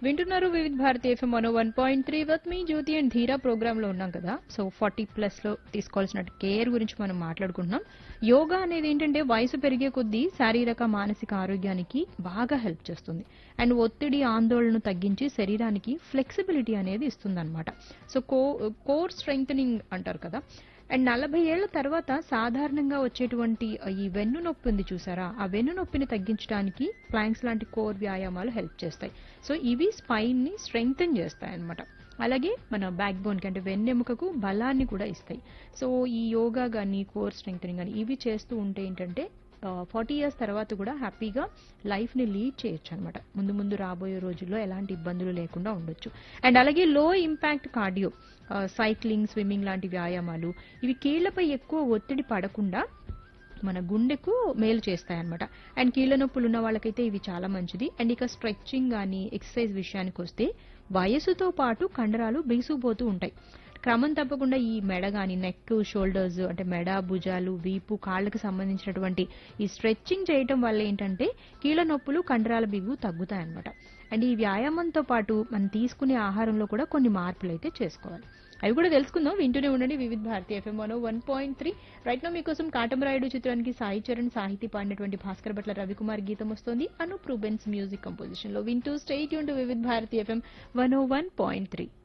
వింటున్నారు Vividh Bharati FM one one point three with మీ Jyothi and Dheera program లో ఉన్నాం కదా సో ఫార్టీ ప్లస్ లో తీసుకోవాల్సిన కేర్ గురించి మనం మాట్లాడుకుంటున్నాం యోగా అనేది ఏంటంటే వయసు పెరిగే కొద్దీ శారీరక మానసిక ఆరోగ్యానికి బాగా హెల్ప్ చేస్తుంది అండ్ ఒత్తిడి ఆందోళనను తగ్గించి శరీరానికి ఫ్లెక్సిబిలిటీ అనేది ఇస్తుంది సో కో కోర్ స్ట్రెంగ్ అంటారు కదా అండ్ నలభై ఏళ్ల తర్వాత సాధారణంగా వచ్చేటువంటి ఈ వెన్ను నొప్పి ఉంది చూసారా ఆ వెన్ను నొప్పిని తగ్గించడానికి ప్లాంక్స్ లాంటి కోర్ వ్యాయామాలు హెల్ప్ చేస్తాయి సో ఇవి స్పైన్ ని స్ట్రెంగ్తన్ చేస్తాయి అన్నమాట అలాగే మన బ్యాక్ బోన్ కి అంటే వెన్నెముకకు బలాన్ని కూడా ఇస్తాయి సో ఈ యోగా కానీ కోర్ స్ట్రెంగ్తనింగ్ కానీ ఇవి చేస్తూ ఉంటే ఏంటంటే ఫార్టీ ఇయర్స్ తర్వాత కూడా హ్యాపీగా లైఫ్ ని లీడ్ చేయొచ్చు అనమాట ముందు ముందు రాబోయే రోజుల్లో ఎలాంటి ఇబ్బందులు లేకుండా ఉండొచ్చు అండ్ అలాగే లో ఇంపాక్ట్ కార్డియో సైక్లింగ్ స్విమ్మింగ్ లాంటి వ్యాయామాలు ఇవి కీళ్లపై ఎక్కువ ఒత్తిడి పడకుండా మన గుండెకు మేలు చేస్తాయన్నమాట అండ్ కీళ్ళ నొప్పులు ఉన్న వాళ్ళకైతే ఇవి చాలా మంచిది అండ్ ఇక స్ట్రెచ్చింగ్ కానీ ఎక్సర్సైజ్ విషయానికి వస్తే వయసుతో పాటు కండరాలు బిగుసుకుపోతూ ఉంటాయి క్రమం తప్పకుండా ఈ మెడ గాని నెక్ షోల్డర్స్ అంటే మెడ భుజాలు వీపు కాళ్ళకి సంబంధించినటువంటి ఈ స్ట్రెచ్చింగ్ చేయటం వల్ల ఏంటంటే కీళ్ళ నొప్పులు కండరాల బిగు తగ్గుతాయన్నమాట అండ్ ఈ వ్యాయామంతో పాటు మనం తీసుకునే ఆహారంలో కూడా కొన్ని మార్పులు అయితే చేసుకోవాలి అవి కూడా తెలుసుకుందాం వింటూనే ఉండండి Vividh Bharati FM one one point three right now మీకోసం కాటమరాయుడు చిత్రానికి సాయి చరణ్ సాహితీ పాడినటువంటి భాస్కర్ భట్ల రవికుమార్ గీతం వస్తోంది అనూప్ రూబెన్స్ మ్యూజిక్ కంపోజిషన్ లో వింటూ స్టేట్ యూన్ to Vividh Bharati FM one one point three